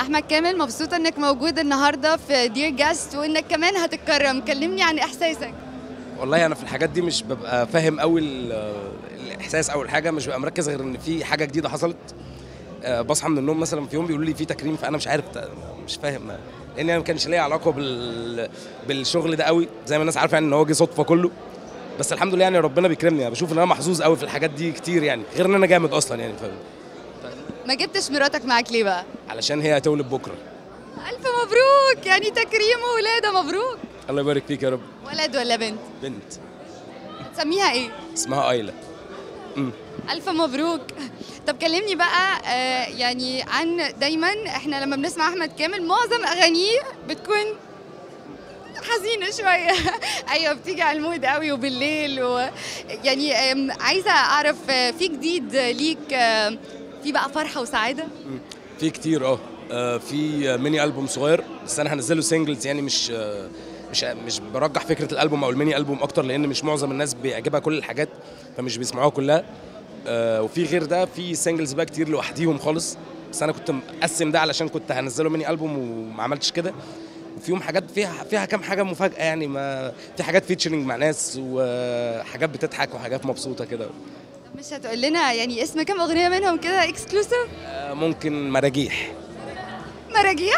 احمد كامل مبسوطه انك موجود النهارده في دير جاست وانك كمان هتتكرم كلمني عن احساسك والله انا في الحاجات دي مش ببقى فاهم قوي ال- الاحساس اول حاجه مش ببقى مركز غير ان في حاجه جديده حصلت آه، بصحى من النوم مثلا في يوم بيقولوا لي في تكريم فانا مش عارف ت- مش فاهم لان انا ما كانش ليا علاقه بال بالشغل ده قوي زي ما الناس عارفه يعني ان هو جه صدفه كله بس الحمد لله يعني ربنا بيكرمني انا بشوف ان انا محظوظ قوي في الحاجات دي كتير يعني غير ان انا جامد اصلا يعني فاهم ما جبتش مراتك معاك ليه بقى علشان هي هتولد بكره الف مبروك يعني تكريم وولاده مبروك الله يبارك فيك يا رب ولد ولا بنت بنت تسميها ايه اسمها ايلا الف مبروك طب كلمني بقى آه يعني عن دايما احنا لما بنسمع احمد كامل معظم اغانيه بتكون حزينه شويه ايوه بتيجي على المود قوي وبالليل و... يعني آم، عايزه اعرف آه، في جديد ليك آه، في بقى فرحه وسعاده في كتير اه آه، في ميني البوم صغير بس انا هنزله سينجلز يعني مش آه، مش مش برجح فكره الالبوم او الميني البوم اكتر لان مش معظم الناس بيعجبها كل الحاجات فمش بيسمعوها كلها آه، وفي غير ده في سينجلز بقى كتير لوحديهم خالص بس انا كنت مقسم ده علشان كنت هنزله ميني البوم وما عملتش كده وفيهم حاجات فيها فيها كام حاجه مفاجاه يعني ما في حاجات فيتشرنج مع ناس وحاجات بتضحك وحاجات مبسوطه كده طب مش هتقول لنا يعني اسم كام اغنيه منهم كده اكسكلوسيف آه، ممكن مراجيح مراجيح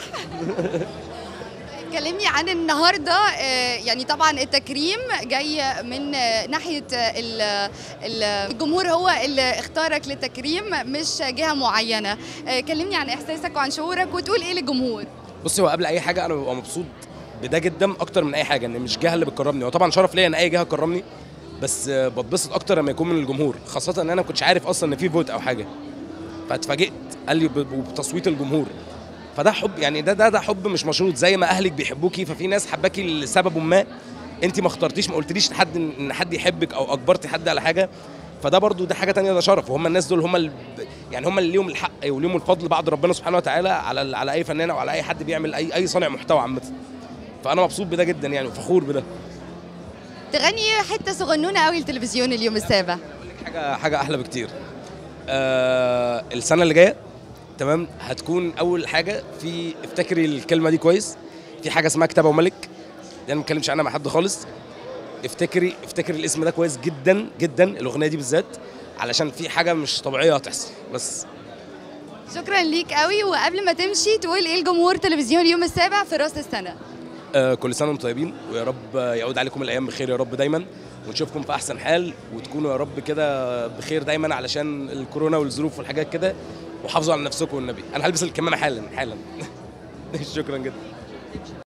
كلمني عن النهارده آه، يعني طبعا التكريم جاي من آه، ناحيه آه، ال- ال- الجمهور هو اللي اختارك للتكريم مش جهه معينه آه، كلمني عن احساسك وعن شعورك وتقول ايه للجمهور بصي هو قبل اي حاجه انا ببقى مبسوط بده جدا اكتر من اي حاجه ان مش جهه اللي بتكرمني هو طبعا شرف ليا ان اي جهه تكرمني بس آه، بتبسط اكتر لما يكون من الجمهور خاصه ان انا ما كنتش عارف اصلا ان في فوت او حاجه فاتفاجئت قال لي ب- بتصويت الجمهور فده حب يعني ده ده ده حب مش مشروط زي ما اهلك بيحبوكي ففي ناس حباكي لسبب ما انت ما اخترتيش ما قلتليش لحد ان إن حد يحبك او اجبرتي حد على حاجه فده برضو ده حاجه تانية ده شرف وهم الناس دول هم اللي يعني هم اللي ليهم الحق وليهم الفضل بعد ربنا سبحانه وتعالى على على اي فنان او على اي حد بيعمل اي اي صانع محتوى عامه فانا مبسوط بده جدا يعني وفخور بده تغني حته صغنونه قوي للتلفزيون اليوم السابع حاجه حاجه احلى بكتير آه السنه اللي جايه تمام هتكون اول حاجه في افتكري الكلمه دي كويس في حاجه اسمها كتابه وملك دي انا ما بتكلمش عنها مع حد خالص افتكري افتكري الاسم ده كويس جدا جدا الاغنيه دي بالذات علشان في حاجه مش طبيعيه هتحصل بس شكرا ليك قوي وقبل ما تمشي تقول ايه الجمهور تلفزيون اليوم السابع في راس السنه آه كل سنه وانتم طيبين ويا رب آه، يعود عليكم الايام بخير يا رب دايما ونشوفكم في احسن حال وتكونوا يا رب كده بخير دايما علشان الكورونا والظروف والحاجات كده وحافظوا على نفسكم والنبي انا هلبس الكمامه حالا حالا شكرا جدا